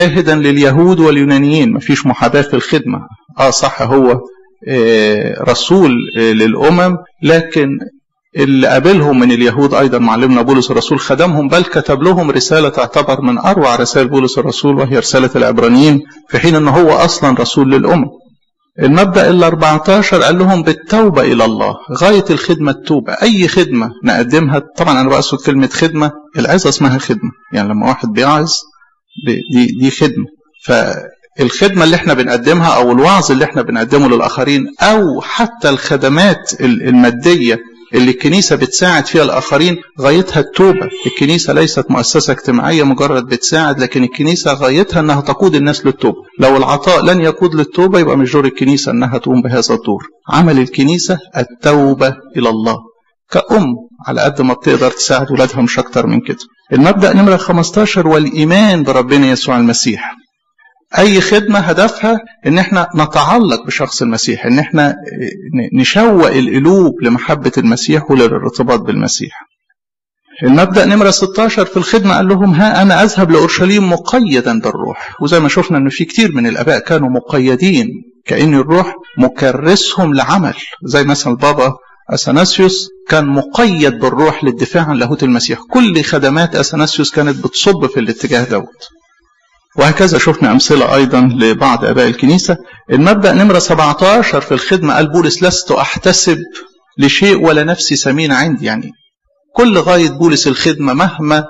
شاهدا لليهود واليونانيين مفيش محاباة في الخدمة اه صح هو آه رسول آه للأمم لكن اللي قابلهم من اليهود أيضا معلمنا بولس الرسول خدمهم بل كتب لهم رسالة تعتبر من أروع رسائل بولس الرسول وهي رسالة العبرانيين في حين أنه هو أصلا رسول للأمم المبدأ ال 14 قال لهم بالتوبة إلى الله غاية الخدمة التوبة أي خدمة نقدمها طبعا أنا بقصد كلمة خدمة العظة اسمها خدمة يعني لما واحد بيعظ دي, دي خدمة فالخدمة اللي احنا بنقدمها أو الوعظ اللي احنا بنقدمه للآخرين أو حتى الخدمات المادية اللي الكنيسة بتساعد فيها الآخرين غايتها التوبة الكنيسة ليست مؤسسة اجتماعية مجرد بتساعد لكن الكنيسة غايتها أنها تقود الناس للتوبة لو العطاء لن يقود للتوبة يبقى مش دور الكنيسة أنها تقوم بهذا الدور عمل الكنيسة التوبة إلى الله كأم على قد ما بتقدر تساعد ولادها مش أكتر من كده المبدأ نمرة 15 والإيمان بربنا يسوع المسيح اي خدمه هدفها ان احنا نتعلق بشخص المسيح ان احنا نشوق القلوب لمحبه المسيح وللارتباط بالمسيح المبدا نمره 16 في الخدمه قال لهم ها انا اذهب لاورشليم مقيدا بالروح وزي ما شفنا ان في كتير من الاباء كانوا مقيدين كان الروح مكرسهم لعمل زي مثلا البابا اثناسيوس كان مقيد بالروح للدفاع عن لاهوت المسيح كل خدمات اثناسيوس كانت بتصب في الاتجاه دوت وهكذا شفنا أمثلة أيضا لبعض أباء الكنيسة المبدأ نمرة 17 في الخدمة قال بولس لست أحتسب لشيء ولا نفسي سمين عندي يعني كل غاية بولس الخدمة مهما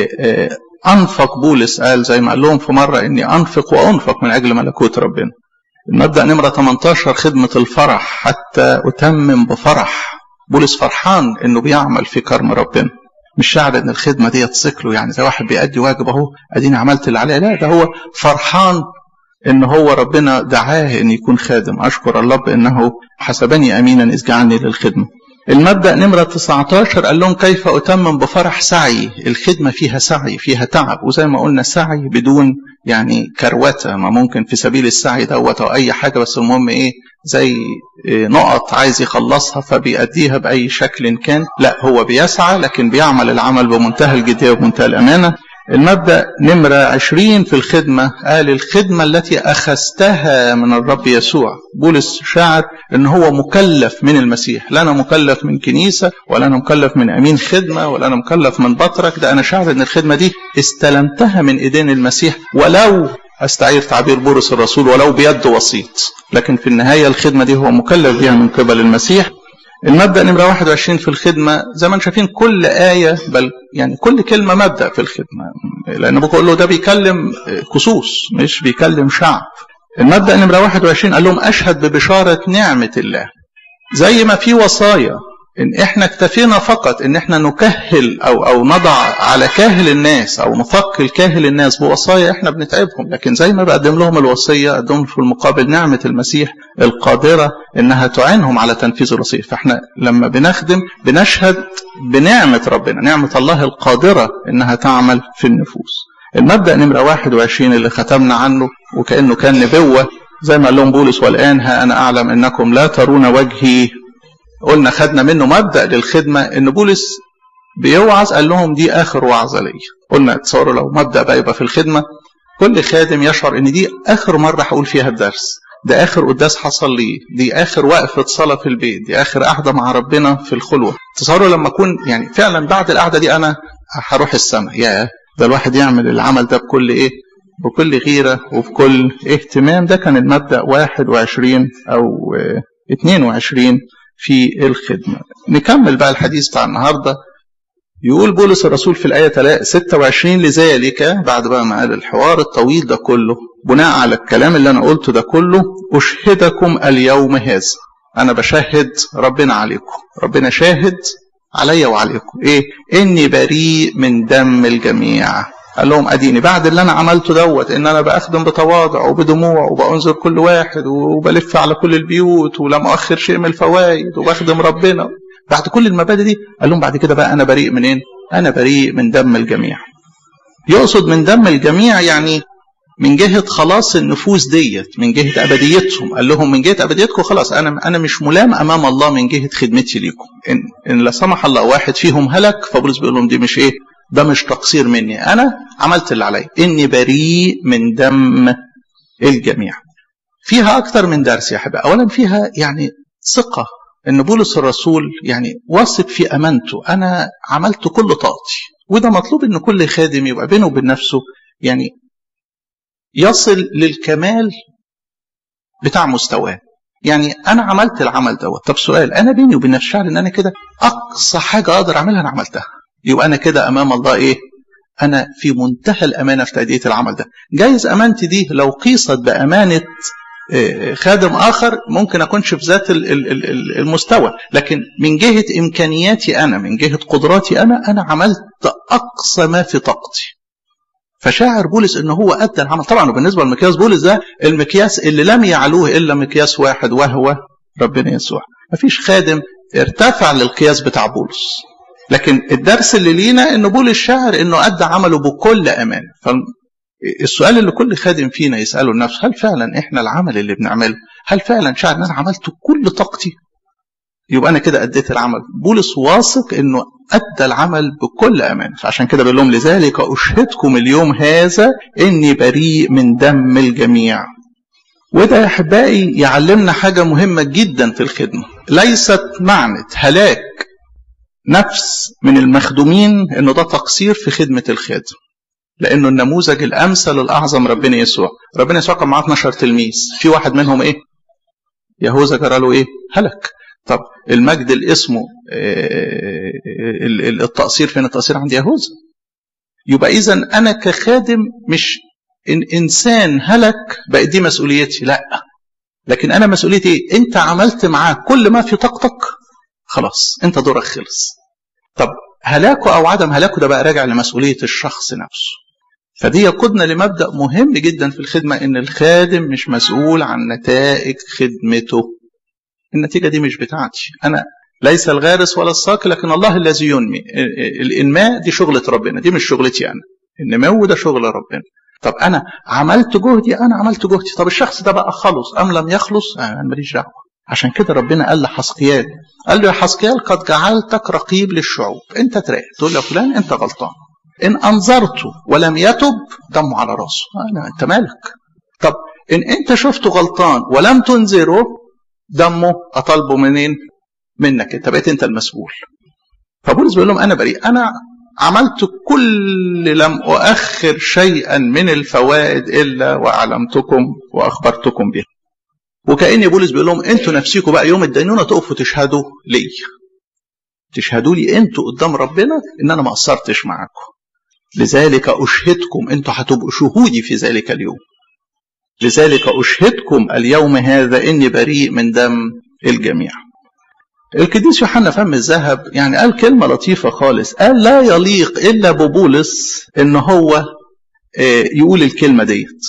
أنفق بولس قال زي ما قال لهم في مرة إني أنفق وأنفق من أجل ملكوت ربنا المبدأ نمرة 18 خدمة الفرح حتى أتمم بفرح بولس فرحان إنه بيعمل في كرم ربنا مش شاعر ان الخدمه دي تصكله يعني زي واحد بيأدي واجب اهو اديني عملت اللي عليه لا ده هو فرحان ان هو ربنا دعاه ان يكون خادم اشكر الله بانه حسبني امينا اذ جعلني للخدمه المبدا نمره 19 قال لهم كيف اتمم بفرح سعي الخدمه فيها سعي فيها تعب وزي ما قلنا سعي بدون يعني كروته ما ممكن في سبيل السعي دوت او اي حاجه بس المهم ايه زي نقط عايز يخلصها فبيأديها بأي شكل كان لا هو بيسعى لكن بيعمل العمل بمنتهى الجدية وبمنتهى الأمانة المبدأ نمرة عشرين في الخدمة قال الخدمة التي أخذتها من الرب يسوع بولس شاعر أن هو مكلف من المسيح لا أنا مكلف من كنيسة ولا أنا مكلف من أمين خدمة ولا أنا مكلف من بطرك ده أنا شاعر أن الخدمة دي استلمتها من إيدين المسيح ولو استعير تعبير بولس الرسول ولو بيد وسيط لكن في النهايه الخدمه دي هو مكلف بها من قبل المسيح المبدا نمره 21 في الخدمه زي ما انتم شايفين كل ايه بل يعني كل كلمه مبدا في الخدمه لان بقول له ده بيكلم خصوص مش بيكلم شعب المبدا نمره 21 قال لهم اشهد ببشاره نعمه الله زي ما في وصايا ان احنا اكتفينا فقط ان احنا نكهل او او نضع على كاهل الناس او نثقل كاهل الناس بوصايا احنا بنتعبهم لكن زي ما بقدم لهم الوصيه اقدم في المقابل نعمه المسيح القادره انها تعينهم على تنفيذ الوصيه فاحنا لما بنخدم بنشهد بنعمه ربنا نعمه الله القادره انها تعمل في النفوس المبدا نمره 21 اللي ختمنا عنه وكانه كان نبوه زي ما قال لهم بولس والان ها انا اعلم انكم لا ترون وجهي قلنا خدنا منه مبدا للخدمه ان بولس بيوعظ قال لهم دي اخر وعظه ليا قلنا تصوروا لو مبدا بقى يبقى في الخدمه كل خادم يشعر ان دي اخر مره هقول فيها الدرس ده اخر قداس حصل لي دي اخر وقفه صلاه في البيت دي اخر قعده مع ربنا في الخلوه تصوروا لما اكون يعني فعلا بعد القعده دي انا هروح السماء يا ده الواحد يعمل العمل ده بكل ايه بكل غيره وبكل اهتمام ده كان المبدا 21 او 22 في الخدمة نكمل بقى الحديث بتاع النهاردة يقول بولس الرسول في الآية 26 لذلك بعد بقى ما قال الحوار الطويل ده كله بناء على الكلام اللي أنا قلته ده كله أشهدكم اليوم هذا أنا بشهد ربنا عليكم ربنا شاهد عليا وعليكم إيه إني بريء من دم الجميع قال لهم اديني بعد اللي انا عملته دوت ان انا بخدم بتواضع وبدموع وبانظر كل واحد وبلف على كل البيوت ولم اؤخر شيء من الفوائد وبخدم ربنا بعد كل المبادئ دي قال لهم بعد كده بقى انا بريء منين؟ انا بريء من دم الجميع. يقصد من دم الجميع يعني من جهه خلاص النفوس ديت من جهه ابديتهم قال لهم من جهه ابديتكم خلاص انا انا مش ملام امام الله من جهه خدمتي ليكم ان ان لا سمح الله واحد فيهم هلك فبولس بيقول لهم دي مش ايه ده مش تقصير مني انا عملت اللي عليا اني بريء من دم الجميع فيها اكتر من درس يا احبائي اولا فيها يعني ثقه ان بولس الرسول يعني واثق في امانته انا عملت كل طاقتي وده مطلوب ان كل خادم يبقى بينه وبين نفسه يعني يصل للكمال بتاع مستواه يعني انا عملت العمل دوت طب سؤال انا بيني وبين نفسي شعر ان انا كده اقصى حاجه اقدر اعملها انا عملتها يبقى انا كده امام الله ايه انا في منتهى الامانه في تاديه العمل ده جايز امانتي دي لو قيست بامانه خادم اخر ممكن اكونش في ذات المستوى لكن من جهه امكانياتي انا من جهه قدراتي انا انا عملت اقصى ما في طاقتي فشاعر بولس ان هو ادى العمل طبعا وبالنسبه لمقياس بولس ده المقياس اللي لم يعلوه الا مقياس واحد وهو ربنا يسوع مفيش خادم ارتفع للقياس بتاع بولس لكن الدرس اللي لينا ان بولس شاعر انه ادى عمله بكل امانه فالسؤال اللي كل خادم فينا يساله لنفسه هل فعلا احنا العمل اللي بنعمله هل فعلا شاعر ان انا عملت كل طاقتي يبقى انا كده اديت العمل بولس واثق انه ادى العمل بكل امانه فعشان كده بيقول لهم لذلك اشهدكم اليوم هذا اني بريء من دم الجميع وده يا احبائي يعلمنا حاجه مهمه جدا في الخدمه ليست معنى هلاك نفس من المخدومين انه ده تقصير في خدمه الخادم لانه النموذج الامثل الاعظم ربنا يسوع ربنا يسوع كان معاه 12 تلميذ في واحد منهم ايه يهوذا جرى له ايه هلك طب المجد اللي اسمه التقصير فين التقصير عند يهوذا يبقى اذا انا كخادم مش إن انسان هلك بقت دي مسؤوليتي لا لكن انا مسؤوليتي ايه انت عملت معاه كل ما في طاقتك خلاص انت دورك خلص طب هلاكه او عدم هلاكه ده بقى راجع لمسؤوليه الشخص نفسه فدي يقودنا لمبدا مهم جدا في الخدمه ان الخادم مش مسؤول عن نتائج خدمته النتيجه دي مش بتاعتي انا ليس الغارس ولا الساقي لكن الله الذي ينمي الانماء دي شغله ربنا دي مش شغلتي انا النمو ده شغل ربنا طب انا عملت جهدي انا عملت جهدي طب الشخص ده بقى خلص ام لم يخلص انا ماليش دعوه عشان كده ربنا قال لحسقيال قال له يا حسقيال قد جعلتك رقيب للشعوب انت تراقب تقول له فلان انت غلطان ان انظرته ولم يتب دمه على راسه انا انت مالك طب ان انت شفته غلطان ولم تنذره دمه اطالبه منين منك انت بقيت انت المسؤول فبولس بيقول لهم انا بريء انا عملت كل لم اؤخر شيئا من الفوائد الا واعلمتكم واخبرتكم به وكأن بولس بيقول لهم انتوا نفسيكم بقى يوم الدينونه تقفوا تشهدوا لي تشهدوا لي انتوا قدام ربنا ان انا ما قصرتش معاكم لذلك اشهدكم انتوا هتبقوا شهودي في ذلك اليوم لذلك اشهدكم اليوم هذا اني بريء من دم الجميع القديس يوحنا فم الذهب يعني قال كلمه لطيفه خالص قال لا يليق الا ببولس ان هو يقول الكلمه ديت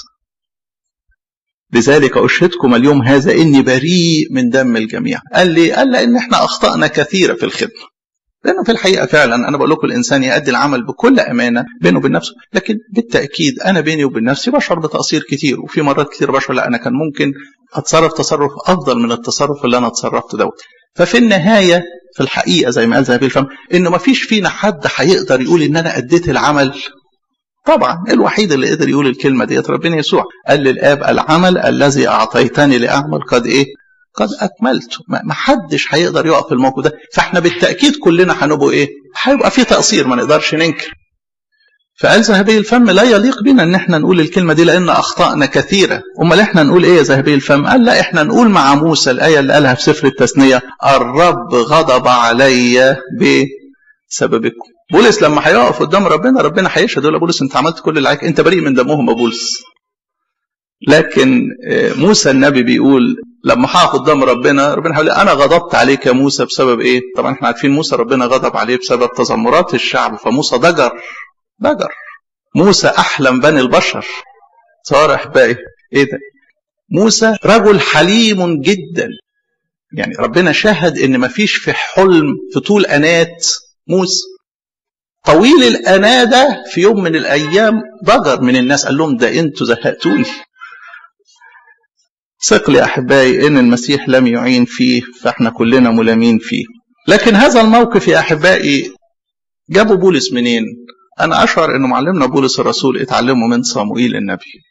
لذلك أشهدكم اليوم هذا إني بريء من دم الجميع قال لي قال لأن إحنا أخطأنا كثيرا في الخدمة لأنه في الحقيقة فعلا أنا بقول لكم الإنسان يؤدي العمل بكل أمانة بينه وبين نفسه لكن بالتأكيد أنا بيني وبين نفسي بشعر بتقصير كتير وفي مرات كتير بشعر لا أنا كان ممكن أتصرف تصرف أفضل من التصرف اللي أنا اتصرفته دوت ففي النهاية في الحقيقة زي ما قال ذهبي الفم إنه ما فيش فينا حد هيقدر يقول إن أنا أديت العمل طبعا الوحيد اللي قدر يقول الكلمه ديت ربنا يسوع قال للاب العمل الذي اعطيتني لاعمل قد ايه قد اكملته ما حدش هيقدر يقف في الموقف ده فاحنا بالتاكيد كلنا هنبقوا ايه هيبقى في تقصير ما نقدرش ننكر فقال ذهبي الفم لا يليق بنا ان احنا نقول الكلمه دي لان اخطانا كثيره امال احنا نقول ايه يا ذهبي الفم قال لا احنا نقول مع موسى الايه اللي قالها في سفر التثنيه الرب غضب علي بسببكم بولس لما هيقف قدام ربنا ربنا هيشهد يقول بولس انت عملت كل اللي عليك انت بريء من دمهم يا بولس لكن موسى النبي بيقول لما هقف قدام ربنا ربنا هيقول انا غضبت عليك يا موسى بسبب ايه طبعا احنا عارفين موسى ربنا غضب عليه بسبب تذمرات الشعب فموسى ضجر ضجر موسى احلم بني البشر صار احبائي ايه ده موسى رجل حليم جدا يعني ربنا شهد ان مفيش في حلم في طول انات موسى طويل الأنا ده في يوم من الأيام ضجر من الناس قال لهم ده أنتوا زهقتوني ثقل يا أحبائي إن المسيح لم يعين فيه فإحنا كلنا ملامين فيه لكن هذا الموقف يا أحبائي جابوا بولس منين أنا أشعر أن معلمنا بولس الرسول اتعلموا من صموئيل النبي